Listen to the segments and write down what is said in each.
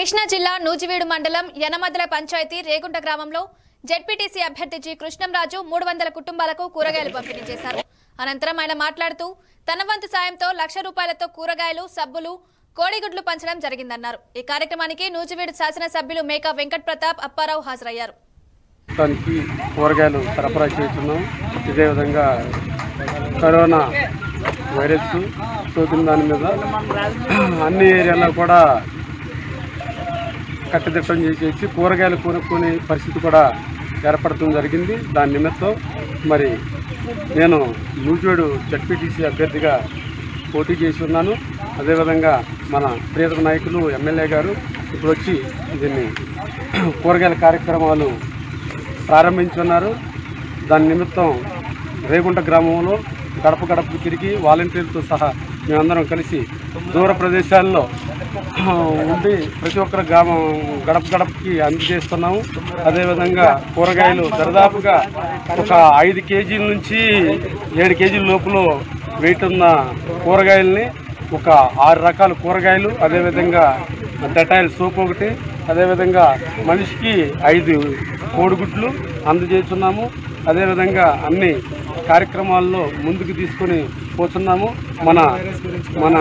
కృష్ణా జిల్లా నూజివీడు మండలం యనమదల పంచాయతీ రేగుంట గ్రామంలో జెడ్పీటీసీ అభ్యర్థి జి కృష్ణంరాజు మూడు వందల కుటుంబాలకు కూరగాయలు పంపిణీ చేశారు అనంతరం ఆయన మాట్లాడుతూ తన వంతు సాయంతో లక్ష రూపాయలతో కూరగాయలు సబ్బులు కోడిగుడ్లు పంచడం జరిగిందన్నారు ఈ కార్యక్రమానికి నూజివీడు శాసనసభ్యులు మేకా వెంకట్ ప్రతాప్ అప్పారావు హాజరయ్యారు మొత్తానికి కూరగాయలు సరఫరా చేస్తున్నాం ఇదే విధంగా కరోనా వైరస్ సోకిన దాని మీద అన్ని ఏరియాలో కూడా కట్టుదిట్టం చేసేసి కూరగాయలు కొనుక్కునే పరిస్థితి కూడా ఏర్పడటం జరిగింది దాని నిమిత్తం మరి నేను నూజివేడు జడ్పీటీసీ అభ్యర్థిగా పోటీ చేసి ఉన్నాను అదేవిధంగా మన ప్రియతమ నాయకులు ఎమ్మెల్యే గారు ఇప్పుడు వచ్చి దీన్ని కూరగాయల కార్యక్రమాలు ప్రారంభించున్నారు దాని నిమిత్తం రేగుంట గ్రామంలో గడప గడపకు తిరిగి వాలంటీర్లతో సహా మేమందరం కలిసి దూర ప్రదేశాల్లో ఆ, ఉండి ప్రతి ఒక్కరి గ్రామం గడప గడపకి అందజేస్తున్నాము అదేవిధంగా కూరగాయలు దరిదాపుగా ఒక ఐదు కేజీల నుంచి ఏడు కేజీల లోపల వెయిట్ ఉన్న కూరగాయల్ని ఒక ఆరు రకాల కూరగాయలు అదేవిధంగా డెటాయిల్ సోప్ ఒకటి అదేవిధంగా మనిషికి ఐదు కోడిగుడ్లు అందజేస్తున్నాము అదేవిధంగా అన్ని కార్యక్రమాల్లో ముందుకు తీసుకొని పోతున్నాము మన మన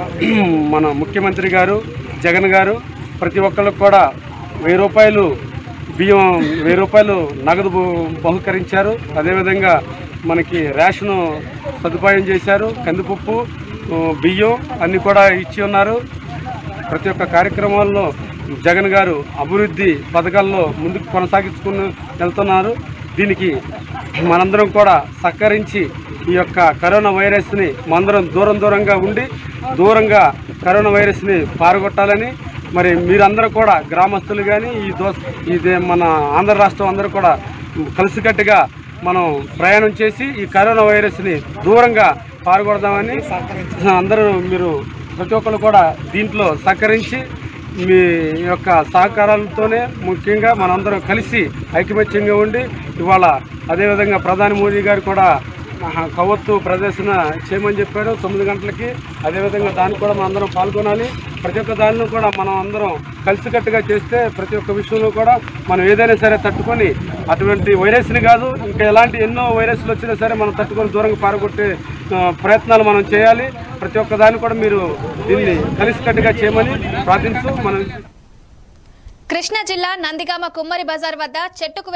మన ముఖ్యమంత్రి గారు జగన్ గారు ప్రతి ఒక్కరికి కూడా వెయ్యి రూపాయలు బియ్యం వెయ్యి రూపాయలు నగదు బహు- బహుకరించారు అదేవిధంగా మనకి రేషను సదుపాయం చేశారు కందిపప్పు ఆ, బియ్యం అన్నీ కూడా ఇచ్చి ఉన్నారు ప్రతి ఒక్క కార్యక్రమాల్లో జగన్ గారు అభివృద్ధి పథకాల్లో ముందుకు కొనసాగించుకుని వెళ్తున్నారు దీనికి మనందరం కూడా సహకరించి ఈ యొక్క కరోనా వైరస్ని మనందరం దూరం దూరంగా ఉండి దూరంగా కరోనా వైరస్ని పారగొట్టాలని మరి మీరందరూ కూడా గ్రామస్తులు కానీ ఈ దో ఇది మన ఆంధ్ర రాష్ట్రం అందరూ కూడా కలిసికట్టుగా మనం ప్రయాణం చేసి ఈ కరోనా వైరస్ని దూరంగా పాల్గొడదామని అందరూ మీరు ప్రతి ఒక్కరు కూడా దీంట్లో సహకరించి మీ యొక్క సహకారాలతోనే ముఖ్యంగా మనందరం కలిసి ఐకమత్యంగా ఉండి ఇవాళ అదేవిధంగా ప్రధాని మోదీ గారు కూడా ఆహా, కొవ్వొత్తు ప్రదర్శన చేయమని చెప్పారు తొమ్మిది గంటలకి అదేవిధంగా దానికి కూడా మనం అందరం పాల్గొనాలి ప్రతి ఒక్క దానిలో కూడా మనం అందరం కలిసికట్టుగా చేస్తే ప్రతి ఒక్క విషయంలో కూడా మనం ఏదైనా సరే తట్టుకొని అటువంటి వైరస్ని కాదు ఇంకా ఎలాంటి ఎన్నో వైరస్లు వచ్చినా సరే మనం తట్టుకొని దూరంగా పారగొట్టే ఆ, ప్రయత్నాలు మనం చేయాలి ప్రతి ఒక్క దాన్ని కూడా మీరు దీన్ని కలిసికట్టుగా చేయమని ప్రార్థించు మనం కృష్ణా జిల్లా నందిగామ కుమ్మరి బజార్ వద్ద చెట్టుకు